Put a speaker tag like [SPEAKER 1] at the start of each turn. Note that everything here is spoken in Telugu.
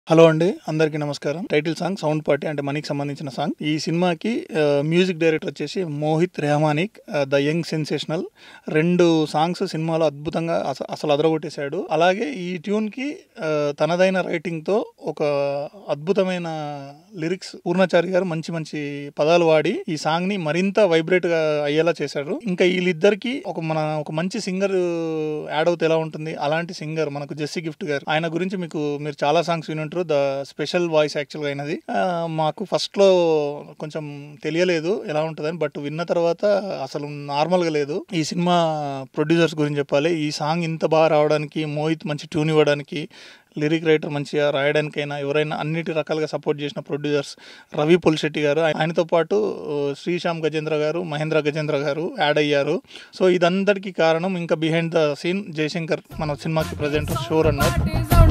[SPEAKER 1] హలో అండి అందరికీ నమస్కారం టైటిల్ సాంగ్ సౌండ్ పార్టీ అంటే మనీకి సంబంధించిన సాంగ్ ఈ సినిమాకి ఆ, మ్యూజిక్ డైరెక్టర్ వచ్చేసి మోహిత్ రెహమానిక్ ఆ, ద యంగ్ సెన్సేషనల్ రెండు సాంగ్స్ సినిమాలో అద్భుతంగా అస- అసలు అదరగొట్టేశాడు అలాగే ఈ ట్యూన్కి ఆ, తనదైన రైటింగ్తో ఒక అద్భుతమైన లిరిక్స్ పూర్ణాచారి గారు మంచి మంచి పదాలు వాడి ఈ సాంగ్ని మరింత వైబ్రేట్గా అయ్యేలా చేశాడు ఇంకా వీళ్ళిద్దరికి ఒక మన ఒక మంచి సింగర్ యాడ్ అవుతే ఎలా ఉంటుంది అలాంటి సింగర్ మనకు జెస్సీ గిఫ్ట్ గారు ఆయన గురించి మీకు మీరు చాలా సాంగ్స్ విని ఉంటారు ద స్పెషల్ వాయిస్ యాక్చువల్గా అయినది ఆ, మాకు ఫస్ట్లో కొంచెం తెలియలేదు ఎలా ఉంటుందని బట్ విన్న తర్వాత అసలు నార్మల్గా లేదు ఈ సినిమా ప్రొడ్యూసర్స్ గురించి చెప్పాలి ఈ సాంగ్ ఇంత బాగా రావడానికి మోహిత్ మంచి ట్యూన్ ఇవ్వడానికి లిరిక్ రైటర్ మంచిగా రాయడానికైనా ఎవరైనా అన్నిటి రకాలుగా సపోర్ట్ చేసిన ప్రొడ్యూసర్స్ రవి పుల్శెట్టి గారు ఆయనతో పాటు ఆ, శ్రీశ్యామ్ గజేంద్ర గారు మహేంద్ర గజేంద్ర గారు యాడ్ అయ్యారు సో ఇదందరికీ కారణం ఇంకా బిహైండ్ ద సీన్ జయశంకర్ మన సినిమాకి ప్రజెంట్ షోర్ అన్నారు
[SPEAKER 2] పార్టీ సౌండ్